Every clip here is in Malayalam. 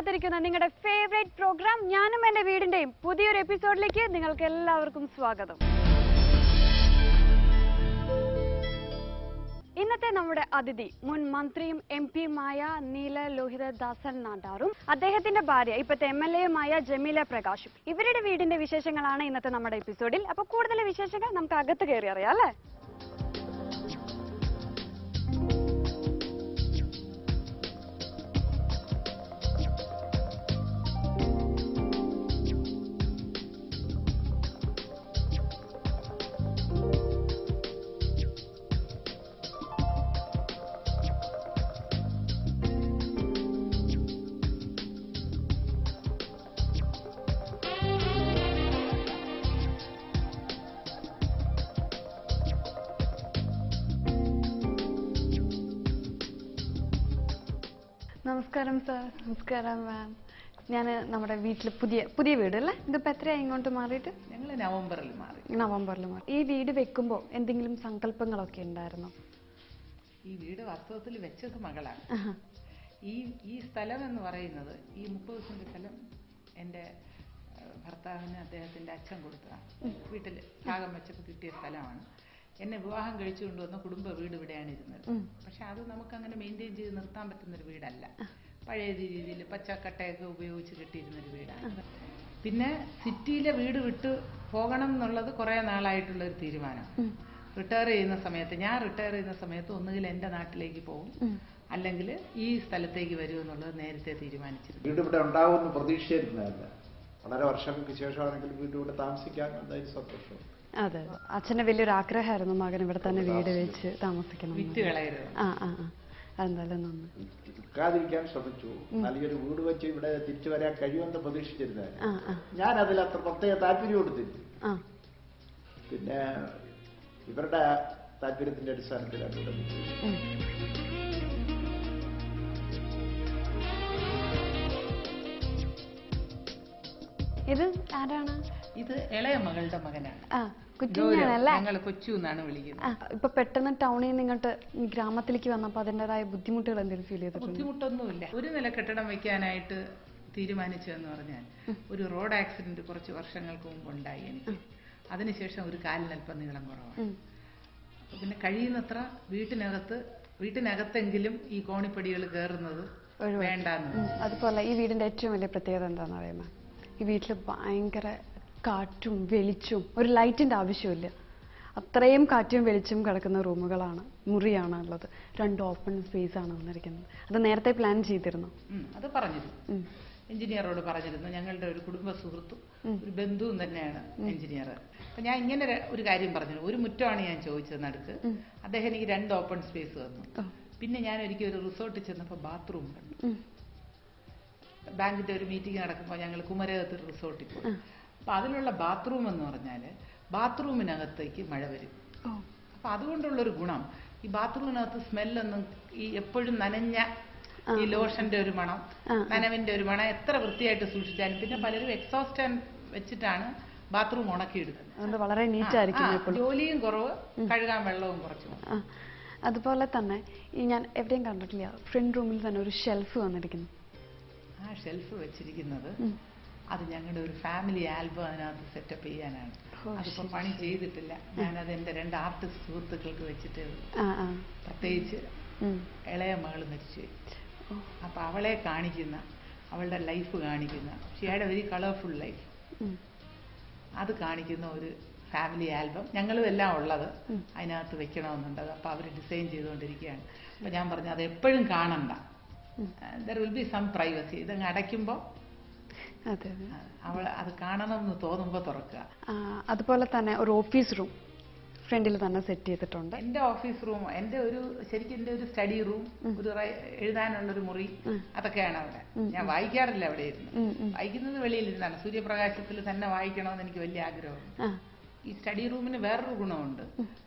കാത്തിരിക്കുന്ന നിങ്ങളുടെ ഫേവറേറ്റ് പ്രോഗ്രാം ഞാനും എന്റെ വീടിന്റെയും പുതിയൊരു എപ്പിസോഡിലേക്ക് നിങ്ങൾക്ക് എല്ലാവർക്കും സ്വാഗതം ഇന്നത്തെ നമ്മുടെ അതിഥി മുൻ മന്ത്രിയും എം പിയുമായ നീല ലോഹിത ദാസൻ നാടാറും അദ്ദേഹത്തിന്റെ ഭാര്യ ഇപ്പോഴത്തെ എം എൽ എയുമായ ജമീല പ്രകാശും ഇവരുടെ വീടിന്റെ വിശേഷങ്ങളാണ് ഇന്നത്തെ നമ്മുടെ എപ്പിസോഡിൽ അപ്പൊ കൂടുതൽ വിശേഷങ്ങൾ നമുക്ക് അകത്ത് കയറി അറിയാം അല്ലേ നമസ്കാരം സാർ നമസ്കാരം മാം ഞാൻ നമ്മുടെ വീട്ടിൽ പുതിയ പുതിയ വീട് അല്ലേ ഇതിപ്പോ എത്രയായി ഇങ്ങോട്ട് മാറിയിട്ട് ഞങ്ങൾ നവംബറിൽ മാറി നവംബറിൽ മാറി ഈ വീട് വെക്കുമ്പോൾ എന്തെങ്കിലും സങ്കല്പങ്ങളൊക്കെ ഉണ്ടായിരുന്നോ ഈ വീട് വാസ്തവത്തിൽ വെച്ചത് മകളാണ് ഈ ഈ സ്ഥലം എന്ന് പറയുന്നത് ഈ മുപ്പത് സെന്റ് സ്ഥലം എൻ്റെ ഏഹ്, ഭർത്താവിന് അദ്ദേഹത്തിന്റെ അച്ഛൻ കൊടുത്തതാണ് വീട്ടിൽ ഭാഗം വെച്ചപ്പോൾ കിട്ടിയ സ്ഥലമാണ് എന്നെ വിവാഹം കഴിച്ചു കൊണ്ടുവന്ന കുടുംബ വീട് ഇവിടെയാണ് ഇരുന്നത് പക്ഷെ അത് നമുക്ക് അങ്ങനെ മെയിൻറ്റെയിൻ ചെയ്ത് നിർത്താൻ പറ്റുന്ന ഒരു വീടല്ല പഴയ രീതിയിൽ പച്ചക്കട്ടയൊക്കെ ഉപയോഗിച്ച് കെട്ടിയിരുന്ന ഒരു വീടാണ് പിന്നെ സിറ്റിയിലെ വീട് വിട്ട് പോകണം എന്നുള്ളത് കുറേ നാളായിട്ടുള്ള ഒരു തീരുമാനം റിട്ടയർ ചെയ്യുന്ന സമയത്ത് ഞാൻ റിട്ടയർ ചെയ്യുന്ന സമയത്ത് ഒന്നുകിൽ എൻ്റെ നാട്ടിലേക്ക് പോകും അല്ലെങ്കിൽ ഈ സ്ഥലത്തേക്ക് വരും എന്നുള്ളത് നേരത്തെ തീരുമാനിച്ചിരുന്നു വീട് ഇവിടെ ഉണ്ടാവുമെന്ന് പ്രതീക്ഷിച്ചിരുന്നതല്ല വളരെ വർഷങ്ങൾക്ക് ശേഷമാണെങ്കിൽ വീട് ഇവിടെ താമസിക്കാൻ എന്തായാലും സന്തോഷം അതെ അതെ അച്ഛന്റെ വലിയൊരു ആഗ്രഹമായിരുന്നു മകൻ ഇവിടെ തന്നെ വീട് വെച്ച് താമസിക്കണം വിറ്റ് കളയരുത് ആ ആ ആ അതെന്തായാലും നന്ദി നിൽക്കാതിരിക്കാൻ ശ്രമിച്ചു നല്ലൊരു വീട് വെച്ച് ഇവിടെ തിരിച്ചു വരാൻ കഴിയുമെന്ന് പ്രതീക്ഷിച്ചിരുന്നതല്ല ആ ആ ഞാൻ അതിൽ അത്ര പ്രത്യേക താല്പര്യം കൊടുത്തില്ല ആ പിന്നെ ഇവരുടെ താല്പര്യത്തിന്റെ അടിസ്ഥാനത്തിലാണ് ഇവിടെ നിൽക്കുന്നത് ഉം. ഇത് ആരാണ് ഇത് ഇളയ മകളുടെ മകനാണ് ആ കുറ്റിങ്ങാനല്ലേ ഞങ്ങൾ കൊച്ചു എന്നാണ് വിളിക്കുന്നത് ആ ഇപ്പൊ പെട്ടെന്ന് ടൗണിൽ നിന്ന് ഇങ്ങോട്ട് ഈ ഗ്രാമത്തിലേക്ക് വന്നപ്പോ അതിൻ്റെതായ ബുദ്ധിമുട്ടുകൾ എന്തെങ്കിലും ഫീൽ ചെയ്തിട്ടുണ്ട് ബുദ്ധിമുട്ടൊന്നുമില്ല ഒരു നില കെട്ടിടം വെക്കാനായിട്ട് തീരുമാനിച്ചു എന്ന് പറഞ്ഞാൽ ഒരു റോഡ് ആക്സിഡന്റ് കുറച്ച് വർഷങ്ങൾക്ക് മുമ്പ് ഉണ്ടായി എനിക്ക് അതിനുശേഷം ഒരു കാലിനല്പം നീളം കുറവാണ് അപ്പൊ പിന്നെ കഴിയുന്നത്ര വീട്ടിനകത്ത് വീട്ടിനകത്തെങ്കിലും ഈ കോണിപ്പടികൾ കയറുന്നത് വേണ്ടാന്ന് ഉം. അതുപോലെ ഈ വീടിന്റെ ഏറ്റവും വലിയ പ്രത്യേകത എന്താണെന്ന് അറിയാമോ ഈ വീട്ടിൽ ഭയങ്കര കാറ്റും വെളിച്ചവും ഒരു ലൈറ്റിന്റെ ആവശ്യമില്ല അത്രയും കാറ്റും വെളിച്ചവും കിടക്കുന്ന റൂമുകളാണ് മുറിയാണ് ഉള്ളത് രണ്ട് ഓപ്പൺ സ്പേസ് ആണ് വന്നിരിക്കുന്നത് അത് നേരത്തെ പ്ലാൻ ചെയ്തിരുന്നു ഉം, അത് പറഞ്ഞിരുന്നു എഞ്ചിനീയറോട് പറഞ്ഞിരുന്നു ഞങ്ങളുടെ ഒരു കുടുംബ സുഹൃത്തും ഒരു ബന്ധുവും തന്നെയാണ് എഞ്ചിനീയർ അപ്പൊ ഞാൻ ഇങ്ങനെ ഒരു- ഒരു കാര്യം പറഞ്ഞിരുന്നു ഒരു മുറ്റമാണ് ഞാൻ ചോദിച്ചത് നടുക്ക് അദ്ദേഹം എനിക്ക് രണ്ട് ഓപ്പൺ സ്പേസ് തന്നു പിന്നെ ഞാൻ ഒരിക്കൽ ഒരു റിസോർട്ടിൽ ചെന്നപ്പോൾ ബാത്റൂം കണ്ടു ഉം. ബാങ്കിന്റെ ഒരു മീറ്റിംഗ് നടക്കുമ്പോൾ ഞങ്ങൾ കുമരകത്ത് ഒരു റിസോർട്ടിൽ പോയി അപ്പൊ അതിലുള്ള ബാത്റൂം എന്ന് പറഞ്ഞാൽ ബാത്റൂമിനകത്തേക്ക് മഴ വരും ഓ അപ്പൊ അതുകൊണ്ടുള്ളൊരു ഗുണം ഈ ബാത്റൂമിനകത്ത് സ്മെല്ലൊന്നും ഈ എപ്പോഴും നനഞ്ഞ ഈ ലോഷന്റെ ഒരു മണം നനവിന്റെ ഒരു മണം എത്ര വൃത്തിയായിട്ട് സൂക്ഷിച്ചാലും പിന്നെ പലരും എക്സോസ്റ്റ് വെച്ചിട്ടാണ് ബാത്റൂം ഉണക്കിയെടുക്കുന്നത് അതുകൊണ്ട് വളരെ നീറ്റ് ആയിരിക്കും ആ, എപ്പോഴും ജോലിയും കുറവ് കഴുകാൻ വെള്ളവും കുറച്ചു ആ അതുപോലെ തന്നെ ഈ ഞാൻ എവിടെയും കണ്ടിട്ടില്ല ഫ്രണ്ട് റൂമിൽ തന്നെ ഒരു ഷെൽഫ് വന്നിരിക്കുന്നു ആ ഷെൽഫ് വെച്ചിരിക്കുന്നത് അത് ഞങ്ങളുടെ ഒരു ഫാമിലി ആൽബം അതിനകത്ത് സെറ്റപ്പ് ചെയ്യാനാണ് അതിപ്പോ പണി ചെയ്തിട്ടില്ല ഞാനത് എന്റെ രണ്ട് ആർട്ടിസ്റ്റ് സുഹൃത്തുക്കൾക്ക് വെച്ചിട്ട് ആ ആ പ്രത്യേകിച്ച് ഉം. ഇളയ മകൾ മരിച്ചു അപ്പൊ അവളെ കാണിക്കുന്ന അവളുടെ ലൈഫ് കാണിക്കുന്ന ഷിയുടെ വെരി കളർഫുൾ ലൈഫ് ഉം. അത് കാണിക്കുന്ന ഒരു ഫാമിലി ആൽബം ഞങ്ങളും എല്ലാം ഉള്ളത് അതിനകത്ത് വെക്കണമെന്നുണ്ട് അത് അപ്പൊ അവർ ഡിസൈൻ ചെയ്തുകൊണ്ടിരിക്കുകയാണ് അപ്പൊ ഞാൻ പറഞ്ഞു അത് എപ്പോഴും കാണണ്ട there will be some privacy ഇതങ്ങ് അടയ്ക്കുമ്പോൾ അതെ അതെ അവൾ അത് കാണണം എന്ന് തോന്നുമ്പോൾ തുറക്കുക ആ, അതുപോലെ തന്നെ ഒരു ഓഫീസ് റൂം ഫ്രണ്ടിൽ തന്നെ സെറ്റ് ചെയ്തിട്ടുണ്ട് എന്റെ ഓഫീസ് റൂം എന്റെ ഒരു ശരിക്കും എന്റെ ഒരു സ്റ്റഡി റൂം ഒരു റൈ- എഴുതാനുള്ള ഒരു മുറി അതൊക്കെയാണ് അവിടെ ഞാൻ വായിക്കാറില്ല അവിടെ ഇരുന്ന് ഉം, ഉം. വായിക്കുന്നത് വെളിയിലിരുന്നാണ് സൂര്യപ്രകാശത്തിൽ തന്നെ വായിക്കണമെന്ന് എനിക്ക് വലിയ ആഗ്രഹമുണ്ട് ആ ഈ സ്റ്റഡി റൂമിന് വേറൊരു ഗുണമുണ്ട്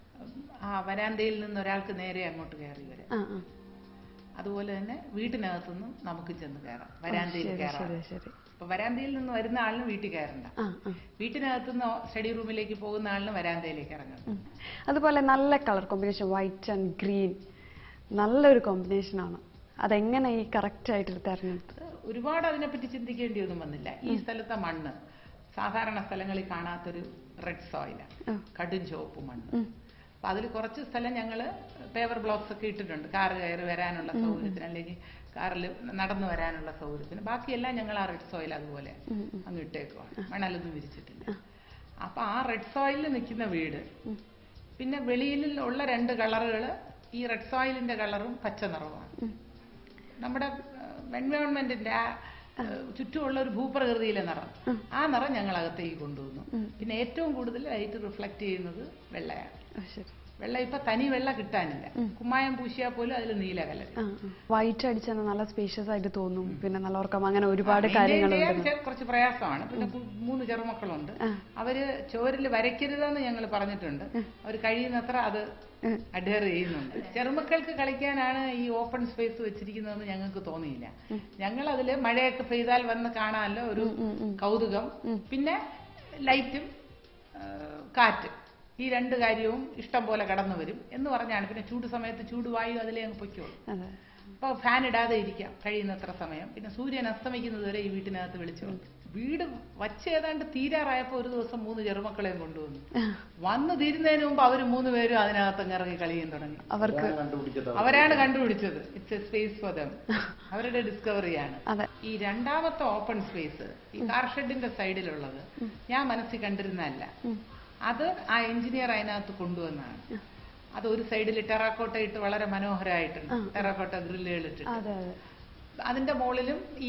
ആ വരാന്തയിൽ നിന്ന് ഒരാൾക്ക് നേരെ അങ്ങോട്ട് കയറി വരാം ആ ആ അതുപോലെ തന്നെ വീട്ടിനകത്തുനിന്നും നമുക്ക് ചെന്ന് കയറാം വരാന്തയിൽ ശരി കയറാം ശരി ശരി അപ്പൊ വരാന്തയിൽ നിന്ന് വരുന്ന ആളിന് വീട്ടിൽ കയറണ്ട ആ ആ വീട്ടിനകത്തുനിന്ന് സ്റ്റഡി റൂമിലേക്ക് പോകുന്ന ആളിന് വരാന്തയിലേക്ക് ഇറങ്ങണം ഉം. അതുപോലെ നല്ല colour combination white and green നല്ലൊരു കോമ്പിനേഷൻ ആണ് അതെങ്ങനെ ഈ കറക്റ്റ് ആയിട്ട് തെരഞ്ഞെടുത്ത് ഒരുപാട് അതിനെപ്പറ്റി ചിന്തിക്കേണ്ടിയൊന്നും വന്നില്ല ഈ സ്ഥലത്തെ മണ്ണ് സാധാരണ സ്ഥലങ്ങളിൽ കാണാത്തൊരു റെഡ് സോയിലാണ് ആ. കടും ചുവപ്പ് മണ്ണ് ഉം. അപ്പൊ അതിൽ കുറച്ച് സ്ഥലം ഞങ്ങൾ പേപ്പർ ബ്ലോക്സ് ഒക്കെ ഇട്ടിട്ടുണ്ട് കാറ് കയറി വരാനുള്ള സൗകര്യത്തിന് അല്ലെങ്കിൽ കാറിൽ നടന്നു വരാനുള്ള സൗകര്യത്തിന് ബാക്കിയെല്ലാം ഞങ്ങൾ ആ റെഡ് സോയിൽ അതുപോലെ ഉം, ഉം. അങ്ങ് ഇട്ടേക്കുവാണ് മണലൊന്നും വിരിച്ചിട്ടില്ല അപ്പൊ ആ റെഡ് സോയിലിൽ നിൽക്കുന്ന വീട് ഉം. പിന്നെ വെളിയിൽ ഉള്ള രണ്ട് കളറുകൾ ഈ റെഡ് സോയിലിന്റെ കളറും പച്ച നിറവുമാണ് ഉം. നമ്മുടെ എൻവയോൺമെന്റിന്റെ ആ ഏഹ്, ചുറ്റുമുള്ള ഒരു ഭൂപ്രകൃതിയിലെ നിറം ആ നിറം ഞങ്ങൾ അകത്തേക്ക് കൊണ്ടുവന്നു പിന്നെ ഏറ്റവും കൂടുതൽ ലൈറ്റ് റിഫ്ലക്ട് ചെയ്യുന്നത് വെള്ളയാണ് ആ, ശരി വെള്ള ഇപ്പൊ തനി വെള്ള കിട്ടാനില്ല കുമ്മായം പൂശിയാൽ പോലും അതിൽ നീല കലർ ആ വൈറ്റ് അടിച്ചാൽ നല്ല സ്പേഷ്യസ് ആയിട്ട് തോന്നും പിന്നെ നല്ല ഉറക്കം അങ്ങനെ ഒരുപാട് maintain കാര്യങ്ങളുണ്ട് ചെയ്യാൻ ചെ- കുറച്ച് പ്രയാസമാണ് പിന്നെ കു- മൂന്ന് ചെറുമക്കളുണ്ട് ആ. അവര് ചോരിൽ വരയ്ക്കരുതെന്ന് ഞങ്ങൾ പറഞ്ഞിട്ടുണ്ട് അവർ കഴിയുന്നത്ര അത് ഉം. അഡ്ഹർ ചെയ്യുന്നുണ്ട് ചെറുമക്കൾക്ക് കളിക്കാനാണ് ഈ ഓപ്പൺ സ്പേസ് വെച്ചിരിക്കുന്നതെന്ന് ഞങ്ങൾക്ക് തോന്നിയില്ല ഞങ്ങൾ അതില് മഴയൊക്കെ പെയ്താൽ വന്ന് കാണാമല്ലോ ഒരു കൗതുകം പിന്നെ ലൈറ്റും കാറ്റ് ഈ രണ്ട് കാര്യവും ഇഷ്ടം പോലെ കടന്നു വരും എന്ന് പറഞ്ഞാണ് പിന്നെ ചൂട് സമയത്ത് ചൂട് വായു അതിലേ അങ്ങ് പൊയ്ക്കോളും അതെ അപ്പോൾ ഫാൻ ഇടാതെ ഇരിക്കാം കഴിയുന്നത്ര സമയം പിന്നെ സൂര്യൻ അസ്തമിക്കുന്നത് വരെ ഈ വീട്ടിനകത്ത് വെളിച്ചമുണ്ട് വീട് വച്ച് ഏതാണ്ട് തീരാറായപ്പോൾ ഒരു ദിവസം മൂന്ന് ചെറുമക്കളെയും കൊണ്ടുവന്നു വന്ന് തീരുന്നതിന് മുമ്പ് അവർ മൂന്ന് പേരും അതിനകത്ത് അങ്ങ് ഇറങ്ങി കളിയും തുടങ്ങി അവർക്ക് അതാണ് കണ്ടുപിടിച്ചത് അവരാണ് കണ്ടുപിടിച്ചത് it's a space for them അവരുടെ ഡിസ്കവറിയാണ് അതെ ഈ രണ്ടാമത്തെ ഓപ്പൺ സ്പേസ് ഈ കാർ ഷെഡിന്റെ സൈഡിലുള്ളത് ഞാൻ മനസ്സിൽ കണ്ടിരുന്നതല്ല അത് ആ എഞ്ചിനീയർ അതിനകത്ത് കൊണ്ടുവന്നാണ് അത് ഒരു സൈഡിൽ ടെറാക്കോട്ട ഇട്ട് വളരെ മനോഹരമായിട്ടുണ്ട് ടെറാക്കോട്ട ഗ്രില്ലുകൾ ഇട്ടിട്ട് അതെ അതെ അതിന്റെ മുകളിലും ഈ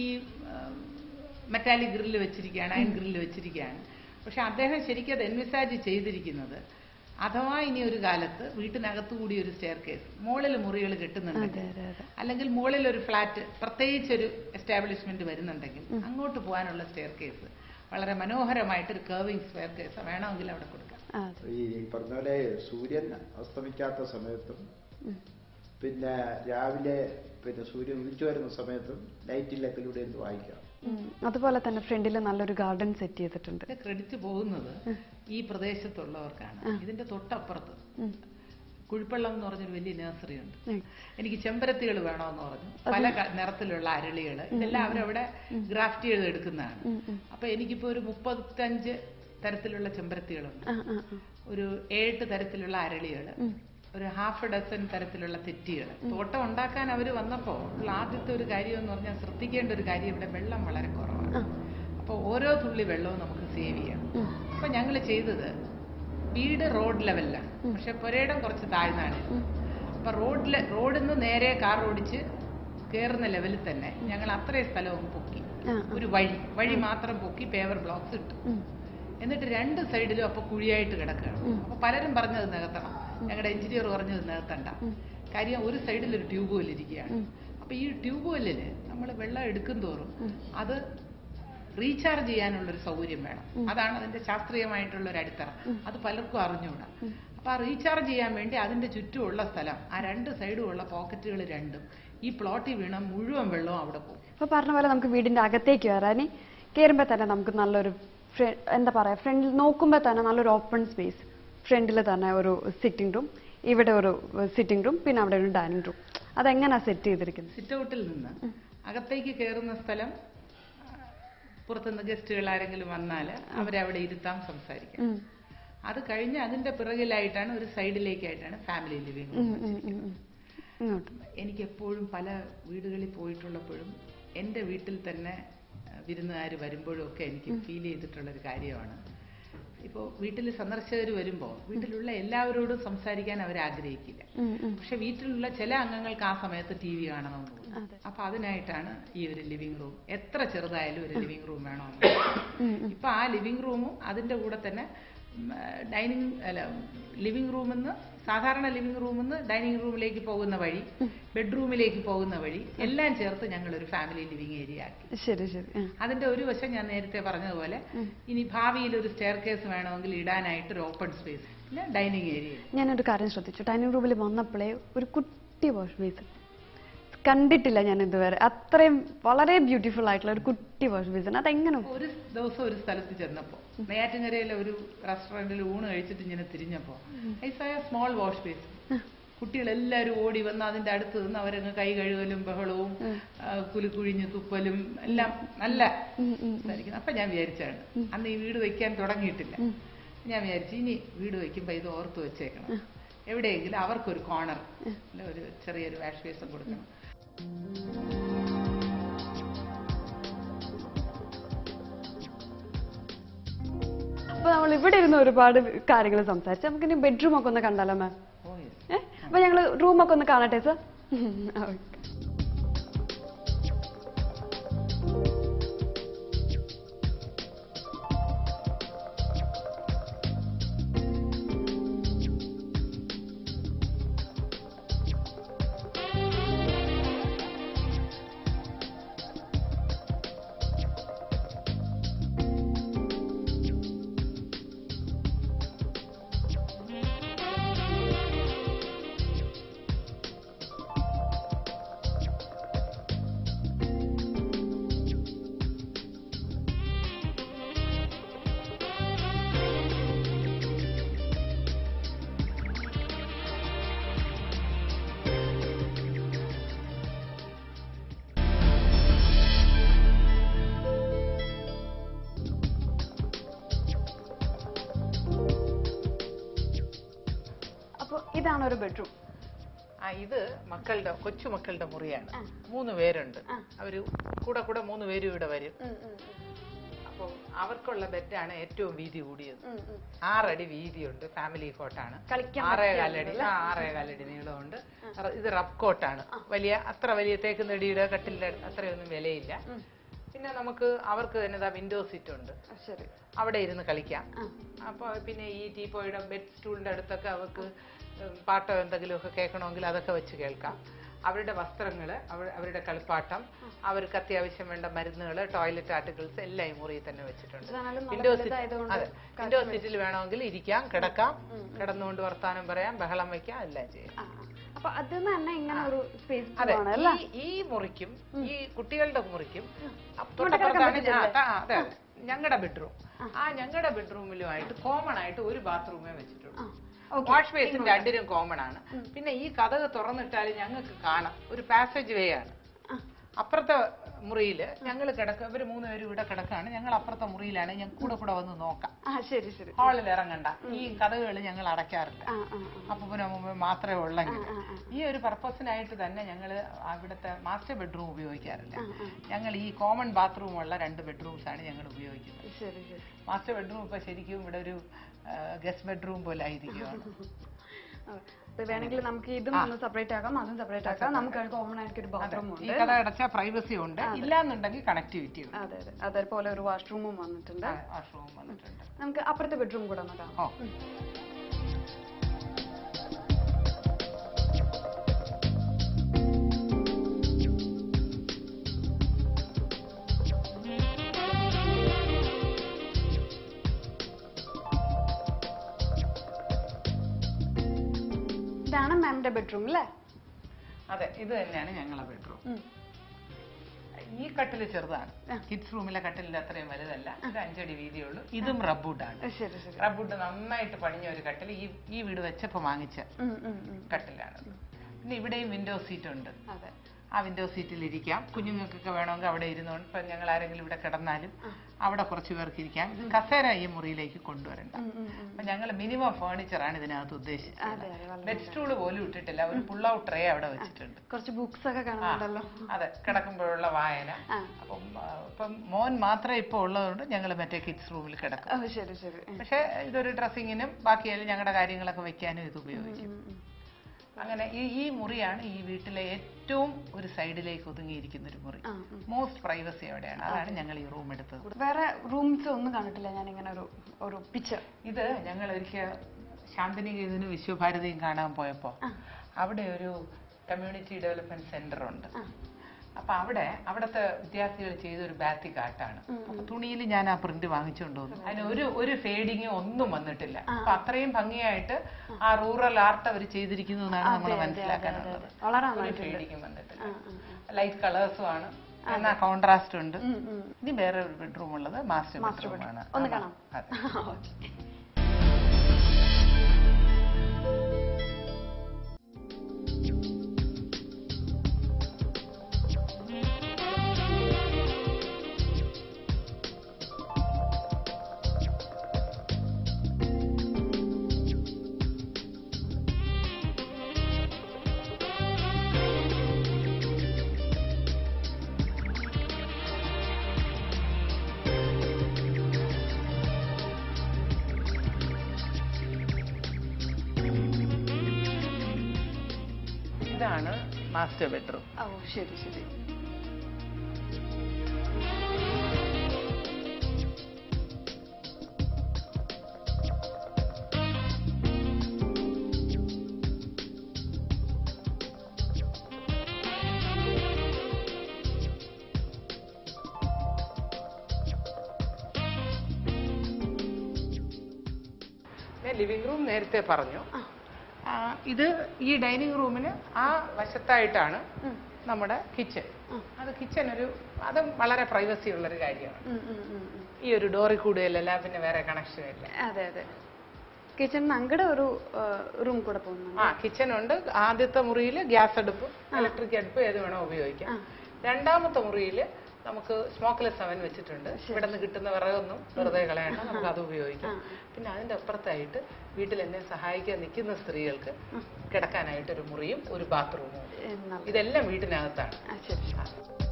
മെറ്റാലിക് ഗ്രില്ല് വെച്ചിരിക്കുകയാണ് അയൺ ഗ്രില്ല് വെച്ചിരിക്കുകയാണ് പക്ഷെ അദ്ദേഹം ശരിക്കും അത് എൻവിസാജ് ചെയ്തിരിക്കുന്നത് അഥവാ ഇനി ഒരു കാലത്ത് വീട്ടിനകത്തു കൂടി ഒരു സ്റ്റെയർ കേസ് മുകളിൽ മുറികൾ അതെ കെട്ടുന്നുണ്ടെങ്കിൽ അതെ അതെ അല്ലെങ്കിൽ മുകളിൽ ഒരു ഫ്ലാറ്റ് പ്രത്യേകിച്ച് ഒരു എസ്റ്റാബ്ലിഷ്മെന്റ് വരുന്നുണ്ടെങ്കിൽ അങ്ങോട്ട് പോകാനുള്ള സ്റ്റെയർ കേസ് വളരെ മനോഹരമായിട്ട് ഒരു കർവിംഗ് സ്റ്റെയർ കേസ് വേണമെങ്കിൽ അവിടെ കൊടുക്കാം അതെ ഈ പറഞ്ഞ പോലെ സൂര്യൻ അസ്തമിക്കാത്ത സമയത്തും പിന്നെ രാവിലെ പിന്നെ സൂര്യൻ ഉദിച്ചു വരുന്ന സമയത്തും ലൈറ്റിലൊക്കെ എന്ത് വായിക്കാം ഉം. അതുപോലെ തന്നെ ഫ്രണ്ടിൽ നല്ലൊരു ഗാർഡൻ സെറ്റ് ചെയ്തിട്ടുണ്ട് ഇതിന്റെ ക്രെഡിറ്റ് പോകുന്നത് ഈ പ്രദേശത്തുള്ളവർക്കാണ് ഇതിന്റെ തൊട്ടപ്പുറത്ത് ഉം. കുഴിപ്പള്ളം എന്ന് പറഞ്ഞൊരു വലിയ നഴ്സറി ഉണ്ട് ഉം. എനിക്ക് ചെമ്പരത്തികൾ വേണമെന്ന് പറഞ്ഞു പല ക- നിറത്തിലുള്ള അരളികൾ ഇതെല്ലാം അവരവിടെ ഗ്രാഫ്റ്റ് ചെയ്ത് എടുക്കുന്നതാണ് ഉം, ഉം. അപ്പൊ എനിക്കിപ്പോ ഒരു മുപ്പത്തഞ്ച് തരത്തിലുള്ള ചെമ്പരത്തികളുണ്ട് ആ ആ ആ. ഒരു ഏഴ് തരത്തിലുള്ള അരളികൾ ഒരു ഹാഫ് ഡസൻ തരത്തിലുള്ള തെറ്റികൾ തോട്ടം ഉണ്ടാക്കാൻ അവർ വന്നപ്പോൾ ഉള്ള ആദ്യത്തെ ഒരു കാര്യം എന്ന് പറഞ്ഞാൽ ശ്രദ്ധിക്കേണ്ട ഒരു കാര്യം ഇവിടെ വെള്ളം വളരെ കുറവാണ് അപ്പോൾ ഓരോ തുള്ളി വെള്ളവും നമുക്ക് സേവ് ചെയ്യാം ഉം. അപ്പൊ ഞങ്ങൾ ചെയ്തത് വീട് റോഡ് ലെവലിലാണ് പക്ഷെ പുരയിടം കുറച്ച് താഴ്ന്നാണ് അപ്പൊ റോഡില് റോഡിൽ നിന്ന് നേരെ കാർ ഓടിച്ച് കയറുന്ന ലെവലിൽ തന്നെ ഞങ്ങൾ അത്രയും സ്ഥലവും പൊക്കി ആ, ഒരു വഴി വഴി മാത്രം പൊക്കി പേവർ ബ്ലോക്സ് ഇട്ടു ഉം. എന്നിട്ട് രണ്ട് സൈഡിലും അപ്പൊ കുഴിയായിട്ട് കിടക്കുകയാണ് അപ്പൊ പലരും പറഞ്ഞത് നികത്തണം ഞങ്ങളുടെ എഞ്ചിനീയർ പറഞ്ഞത് നികത്തണ്ട കാര്യം ഒരു സൈഡിൽ ഒരു ട്യൂബ് വെല്ലിരിക്കുകയാണ് അപ്പൊ ഈ ട്യൂബ് വെല്ലില് നമ്മൾ വെള്ളം എടുക്കും തോറും അത് റീചാർജ് ചെയ്യാനുള്ള ഒരു സൗകര്യം വേണം അതാണ് അതിന്റെ ശാസ്ത്രീയമായിട്ടുള്ള ഒരു അടിത്തറ അത് പലർക്കും അറിഞ്ഞുകൂടാ അപ്പൊ ആ റീചാർജ് ചെയ്യാൻ വേണ്ടി അതിന്റെ ചുറ്റുമുള്ള സ്ഥലം ആ രണ്ട് സൈഡും ഉള്ള പോക്കറ്റുകൾ രണ്ടും ഈ പ്ലോട്ടിൽ വീണ മുഴുവൻ വെള്ളവും അവിടെ പോകും അപ്പൊ പറഞ്ഞ പോലെ നമുക്ക് വീടിന്റെ അകത്തേക്ക് കയറാൻ കയറുമ്പോൾ തന്നെ നമുക്ക് നല്ലൊരു ഫ്ര- എന്താ പറയാ ഫ്രണ്ടിൽ നോക്കുമ്പോൾ തന്നെ നല്ലൊരു ഓപ്പൺ സ്പേസ് ഫ്രണ്ടിൽ തന്നെ ഒരു സിറ്റിംഗ് റൂം ഇവിടെ ഒരു സിറ്റിംഗ് റൂം പിന്നെ അവിടെ ഒരു ഡൈനിങ് റൂം അതെങ്ങനെയാ സെറ്റ് ചെയ്തിരിക്കുന്നത് സിറ്റ് ഔട്ടിൽ നിന്ന് അകത്തേക്ക് കയറുന്ന സ്ഥലം ആ, പുറത്തുനിന്ന് ഗസ്റ്റുകൾ ആരെങ്കിലും വന്നാൽ അവരെ അവിടെ ഇരുത്താം സംസാരിക്കാം ഉം. അത് കഴിഞ്ഞ് അതിന്റെ പിറകിലായിട്ടാണ് ഒരു സൈഡിലേക്കായിട്ടാണ് ഫാമിലി ലിവിംഗ് ഉം, റൂം ഉം, ഉം, ഉം. ഇങ്ങോട്ട് എനിക്ക് എപ്പോഴും പല വീടുകളിൽ പോയിട്ടുള്ളപ്പോഴും എൻ്റെ വീട്ടിൽ തന്നെ വിരുന്നുകാർ വരുമ്പോഴും ഒക്കെ എനിക്ക് ഫീൽ ചെയ്തിട്ടുള്ളൊരു കാര്യമാണ് ഇപ്പോൾ വീട്ടിൽ സന്ദർശകർ വരുമ്പോൾ വീട്ടിലുള്ള എല്ലാവരോടും സംസാരിക്കാൻ അവർ ആഗ്രഹിക്കില്ല ഉം, ഉം. പക്ഷെ വീട്ടിലുള്ള ചില അംഗങ്ങൾക്ക് ആ സമയത്ത് ടി വി കാണണമെന്ന് തോന്നും അതെ. അപ്പൊ അതിനായിട്ടാണ് ഈ ഒരു ലിവിംഗ് റൂം എത്ര ചെറുതായാലും ഒരു ലിവിംഗ് റൂം വേണമെന്ന് ഉം, ഉം. ഇപ്പൊ ആ ലിവിംഗ് റൂമും അതിന്റെ കൂടെ തന്നെ ഡൈനിങ് അല്ല ലിവിംഗ് റൂമിൽ നിന്ന് സാധാരണ ലിവിംഗ് റൂമിൽ നിന്ന് ഡൈനിങ് റൂമിലേക്ക് പോകുന്ന വഴി ബെഡ്റൂമിലേക്ക് പോകുന്ന വഴി എല്ലാം ചേർത്ത് ഞങ്ങൾ ഒരു ഫാമിലി ലിവിംഗ് ഏരിയ ആക്കി ശരി ശരി ആ. അതിന്റെ ഒരു വശം ഞാൻ നേരത്തെ പറഞ്ഞതുപോലെ ഇനി ഭാവിയിൽ ഒരു സ്റ്റെയർ കേസ് വേണമെങ്കിൽ ഇടാനായിട്ട് ഒരു ഓപ്പൺ സ്പേസ് പിന്നെ ഡൈനിങ് ഏരിയ ഞാനൊരു കാര്യം ശ്രദ്ധിച്ചു ഡൈനിങ് റൂമിൽ വന്നപ്പോഴേ ഒരു കുട്ടി വാഷ് ബേസ് കണ്ടിട്ടില്ല ഞാൻ ഇതുവരെ അത്രയും വളരെ ബ്യൂട്ടിഫുൾ ആയിട്ടുള്ള ഒരു കുട്ടി വാഷ് ബേസിന് അതെങ്ങനെ ഒരു ദിവസം ഒരു സ്ഥലത്ത് ചെന്നപ്പോ നെയ്യാറ്റിൻകരയിലെ ഒരു റെസ്റ്റോറന്റിൽ ഊണ് കഴിച്ചിട്ട് ഇങ്ങനെ തിരിഞ്ഞപ്പോ I saw a small wash basin കുട്ടികളെല്ലാവരും ഓടി വന്ന് അതിന്റെ അടുത്ത് നിന്ന് അവരങ്ങ് കൈ കഴുകലും ബഹളവും ആ, കുലുക്കുഴിഞ്ഞ് തുപ്പലും എല്ലാം നല്ല ഇതായിരിക്കും അപ്പൊ ഞാൻ വിചാരിച്ചാണ് അന്ന് ഈ വീട് വെക്കാൻ തുടങ്ങിയിട്ടില്ല ഞാൻ വിചാരിച്ചു ഇനി വീട് വെക്കുമ്പോ ഇത് ഓർത്ത് വെച്ചേക്കണം എവിടെയെങ്കിലും അവർക്കൊരു കോണർ ഒരു ചെറിയൊരു വാഷ് ബേസും കൊടുക്കണം അപ്പൊ നമ്മൾ ഇവിടെ ഇരുന്ന് ഒരുപാട് കാര്യങ്ങൾ സംസാരിച്ചു നമുക്ക് ഇനി ബെഡ്റൂം ഒക്കെ ഒന്ന് കണ്ടാലോ മാം ഓ yes. ഏ അപ്പൊ ഞങ്ങള് റൂമൊക്കെ ഒന്ന് കാണട്ടെ സർ അപ്പൊ ഇതാണ് ഒരു ബെഡ്റൂം ആ ഇത് മക്കളുടെ കൊച്ചു മക്കളുടെ മുറിയാണ് ആ. മൂന്ന് പേരുണ്ട് ആ. അവര് കൂടെ കൂടെ മൂന്ന് പേരും ഇവിടെ വരും അപ്പം അവർക്കുള്ള ബെഡാണ് ഏറ്റവും വീതി കൂടിയത് ആറടി വീതിയുണ്ട് ഫാമിലി കോട്ടാണ് കളിക്കാൻ ആറേ പറ്റിയ കാലടി ആ ആറേ കാലടി നീളമുണ്ട് റ- ഇത് റബ് കോട്ടാണ് വലിയ അത്ര വലിയ തേക്ക് നെടിയുടെ കട്ടിലിന്റെ അത്രയൊന്നും വിലയില്ല പിന്നെ നമുക്ക് അവർക്ക് തന്നെ വിൻഡോ സീറ്റ് ഉണ്ട് ശരി അവിടെ ഇരുന്ന് കളിക്കാം ആ. അപ്പോൾ പിന്നെ ഈ ടീപ്പോയുടെ ബെഡ് സ്റ്റൂളിന്റെ അടുത്തൊക്കെ അവർക്ക് ഉം, പാട്ടോ എന്തെങ്കിലുമൊക്കെ കേൾക്കണമെങ്കിൽ അതൊക്കെ വെച്ച് കേൾക്കാം അവരുടെ വസ്ത്രങ്ങൾ അവരുടെ കളിപ്പാട്ടം അവർക്ക് അത്യാവശ്യം വേണ്ട മരുന്നുകൾ ടോയ്ലറ്റ് ആർട്ടിക്കിൾസ് എല്ലാം ഈ മുറിയിൽ തന്നെ വെച്ചിട്ടുണ്ട് ഇതാണെങ്കിലും നല്ല വിൻഡോ സീറ്റ് വലുതായതുകൊണ്ട് അതെ വിൻഡോ സീറ്റിൽ വേണമെങ്കിൽ ഇരിക്കാം കിടക്കാം കിടന്നുകൊണ്ട് വർത്താനം പറയാം ബഹളം വയ്ക്കാം എല്ലാം ചെയ്യാം ആ, ആ. അപ്പൊ അതിൽ നിന്ന് തന്നെ ഇങ്ങനെ ഒരു സ്പേസ് അതെ ആണ് അല്ലേ ഈ- ഈ മുറിക്കും ഈ കുട്ടികളുടെ മുറിക്കും ഇങ്ങോട്ട് കിടക്കാൻ പറ്റില്ലേ? അതെ അതെ ഞങ്ങളുടെ ബെഡ്റൂം ആ ഞങ്ങളുടെ ബെഡ്റൂമിലുമായിട്ട് കോമൺ ആയിട്ട് ഒരു ബാത്റൂമേ വെച്ചിട്ടുള്ളൂ ആ, okay. വാഷ് ബേസിൻ രണ്ടിനും കോമൺ ആണ് പിന്നെ ഈ കഥക് തുറന്നിട്ടാൽ ഞങ്ങൾക്ക് കാണാം ഒരു പാസേജ് വേ ആണ് ആ. അപ്പുറത്തെ മുറിയില് ഞങ്ങൾ കിടക്ക ഇവര് മൂന്ന് പേരും ഇവിടെ കിടക്കാണ് ഞങ്ങൾ അപ്പുറത്തെ മുറിയിലാണ് ഞാൻ കൂടെ കൂടെ വന്ന് നോക്കാം ആ ശരി ശരി ഹാളിൽ ഇറങ്ങണ്ട ഈ കഥകൾ ഞങ്ങൾ അടയ്ക്കാറില്ല ആ ആ അപ്പൂപ്പനും അമ്മൂമ്മയും മാത്രമേ ഉള്ളെങ്കിൽ ആ, ആ. ഈ ഒരു പർപ്പസിനായിട്ട് തന്നെ ഞങ്ങൾ അവിടുത്തെ മാസ്റ്റർ ബെഡ്റൂം ഉപയോഗിക്കാറില്ല ആ, ആ. ഞങ്ങൾ ഈ കോമൺ ബാത്റൂം ഉള്ള രണ്ട് ബെഡ്റൂംസ് ആണ് ഞങ്ങൾ ഉപയോഗിക്കുന്നത് ശരി ശരി മാസ്റ്റർ ബെഡ്റൂം ഇപ്പൊ ശരിക്കും ഇവിടെ ഒരു ഗസ്റ്റ് ബെഡ്റൂം പോലെ ആയിരിക്കുകയാണ് ആ, അപ്പൊ വേണമെങ്കിൽ നമുക്ക് ഇതും ഒന്ന് സെപ്പറേറ്റ് ആക്കാം അതും സെപ്പറേറ്റ് ആക്കാം നമുക്ക് കോമൺ ആയിട്ട് ഒരു ബാത്റൂം ഈ ഉണ്ട് കഥ അടച്ചാൽ പ്രൈവസി ഉണ്ട് ഇല്ലാന്നുണ്ടെങ്കിൽ കണക്ടിവിറ്റി ഉണ്ട് അതെ അതെ അതേപോലെ ഒരു വാഷ്റൂമും വന്നിട്ടുണ്ട് വാഷ്റൂം വന്നിട്ടുണ്ട് നമുക്ക് അപ്പുറത്തെ ബെഡ്റൂം കൂടെ ഒന്ന് കാണാം ഓ ഇതാണ് മാമിന്റെ ബെഡ്റൂം അല്ലേ അതെ ഇത് തന്നെയാണ് ഞങ്ങളെ ബെഡ്റൂം ഉം. ഈ കട്ടില് ചെറുതാണ് ആ. കിഡ്സ് റൂമിലെ കട്ടിലിന്റെ അത്രയും വലുതല്ല ഇത് അഞ്ചടി വീതിയുള്ളൂ ഇതും റബ്ബുഡാണ് ആ, ശരി ശരി റബ്ബുഡ് നന്നായിട്ട് പണിഞ്ഞ ഒരു കട്ടിൽ ഈ ഈ വീട് വെച്ചപ്പോ വാങ്ങിച്ച ഉം, ഉം, ഉം. കട്ടിലാണ് പിന്നെ ഇവിടെയും വിൻഡോ സീറ്റ് ഉണ്ട് അതെ ആ വിൻഡോ സീറ്റിൽ ഇരിക്കാം കുഞ്ഞുങ്ങൾക്കൊക്കെ വേണമെങ്കിൽ അവിടെ ഇരുന്നുകൊണ്ട് ഇപ്പൊ ഞങ്ങൾ ആരെങ്കിലും ഇവിടെ കിടന്നാലും അവിടെ കുറച്ച് പേർക്ക് ഇരിക്കാം ഇത് കസേര ഈ മുറിയിലേക്ക് കൊണ്ടുവരണ്ട ഉം, ഉം, ഉം. അപ്പൊ ഞങ്ങൾ മിനിമം ഫേർണിച്ചറാണ് ഇതിനകത്ത് അതെ, ഉദ്ദേശിച്ചത് അതെ, വളരെ ബെഡ് സ്റ്റൂള് പോലും ഇട്ടിട്ടില്ല ഒരു പുൾ ഔട്ട് ട്രേ അവിടെ വെച്ചിട്ടുണ്ട് കുറച്ച് ബുക്സ് ഒക്കെ ആ, കാണുന്നുണ്ടല്ലോ അതെ കിടക്കുമ്പോഴുള്ള വായന ആ. അപ്പം ആ, ഇപ്പം മോൻ മാത്രമേ ഇപ്പോൾ ഉള്ളതുകൊണ്ട് ഞങ്ങൾ മറ്റേ കിഡ്സ് റൂമിൽ കിടക്കും ഓ ശരി ശരി ഉം, പക്ഷേ ഇതൊരു ഡ്രസ്സിങ്ങിനും ബാക്കിയെല്ലാം ഞങ്ങളുടെ കാര്യങ്ങളൊക്കെ വെക്കാനും ഇത് ഉപയോഗിക്കും ഉം, ഉം. അങ്ങനെ ഈ ഈ മുറിയാണ് ഈ വീട്ടിലെ ഏറ്റവും ഒരു സൈഡിലേക്ക് ഒതുങ്ങിയിരിക്കുന്ന ഒരു മുറി ആ, ഉം. മോസ്റ്റ് പ്രൈവസി അവിടെയാണ് അതാണ് ഞങ്ങൾ ഈ റൂം എടുത്തത് വേറെ റൂംസ് ഒന്നും കണ്ടിട്ടില്ല ഞാൻ ഇങ്ങനെ ഒരു ഒരു പിക്ചർ ഇത് ഞങ്ങൾ ഒരിക്കൽ ശാന്തിനികേതനും വിശ്വഭാരതിയും കാണാൻ പോയപ്പോൾ അവിടെ ഒരു കമ്മ്യൂണിറ്റി ഡെവലപ്മെന്റ് സെന്റർ ഉണ്ട് അപ്പൊ അവിടെ അവിടുത്തെ വിദ്യാർത്ഥികൾ ചെയ്ത ഒരു ബാത്തിക് ആർട്ടാണ് അപ്പൊ തുണിയിൽ ഞാൻ ആ പ്രിന്റ് വാങ്ങിച്ചുകൊണ്ട് വന്നു അതിന് ഒരു ഒരു ഫേഡിങ് ഒന്നും വന്നിട്ടില്ല അപ്പൊ അത്രയും ഭംഗിയായിട്ട് ആ റൂറൽ ആർട്ട് അവർ ചെയ്തിരിക്കുന്നു എന്നാണ് നമ്മൾ മനസ്സിലാക്കാനുള്ളത് വളരെ ഒരു നന്നായിട്ടുണ്ട് ഫേഡിങ്ങും വന്നിട്ടില്ല ആ, ആ, ലൈറ്റ് കളേഴ്സും ആണ് എന്നാ കോൺട്രാസ്റ്റ് ഉണ്ട് ഉം, ഉം. ഇനി വേറെ ഒരു ബെഡ്റൂം ഉള്ളത് മാസ്റ്റർ മാസ്റ്റർ ബെഡ്റൂം ആണ് ഒന്ന് കാണാം അതെ ഓക്കേ. ഇതാണ് മാസ്റ്റർ ബെഡ്റൂം ഓ ശരി ശരി ലിവിംഗ് റൂം നേരത്തെ പറഞ്ഞു ആ, ഇത് ഈ ഡൈനിങ് റൂമിന് ആ വശത്തായിട്ടാണ് നമ്മുടെ കിച്ചൺ അത് കിച്ചൺ ഒരു അത് വളരെ പ്രൈവസി ഉള്ളൊരു കാര്യമാണ് ഉം, ഉം, ഉം, ഉം. ഈ ഒരു ഡോറിൽ കൂടുതലല്ല പിന്നെ വേറെ കണക്ഷൻ ഇല്ല അതെ അതെ കിച്ചണിന് അങ്ങടെ ഒരു റൂം കൂടെ പോകുന്നുണ്ട് ആ കിച്ചൺ ഉണ്ട് ആദ്യത്തെ മുറിയിൽ ഗ്യാസ് അടുപ്പ് ഇലക്ട്രിക് അടുപ്പ് ഏത് വേണോ ഉപയോഗിക്കാം രണ്ടാമത്തെ മുറിയിൽ നമുക്ക് സ്മോക്ക്ലെസ് അവൻ വെച്ചിട്ടുണ്ട് ഇവിടെ നിന്ന് കിട്ടുന്ന വിറകൊന്നും വെറുതെ കളയണ്ട നമുക്ക് അത് ഉപയോഗിക്കാം പിന്നെ അതിന്റെ അപ്പുറത്തായിട്ട് വീട്ടിൽ എന്നെ സഹായിക്കാൻ നിൽക്കുന്ന സ്ത്രീകൾക്ക് കിടക്കാനായിട്ട് ഒരു മുറിയും ഒരു ബാത്റൂമും ഉണ്ട് എന്നാൽ ഇതെല്ലാം വീട്ടിനകത്താണ് ആ ശരി ആ.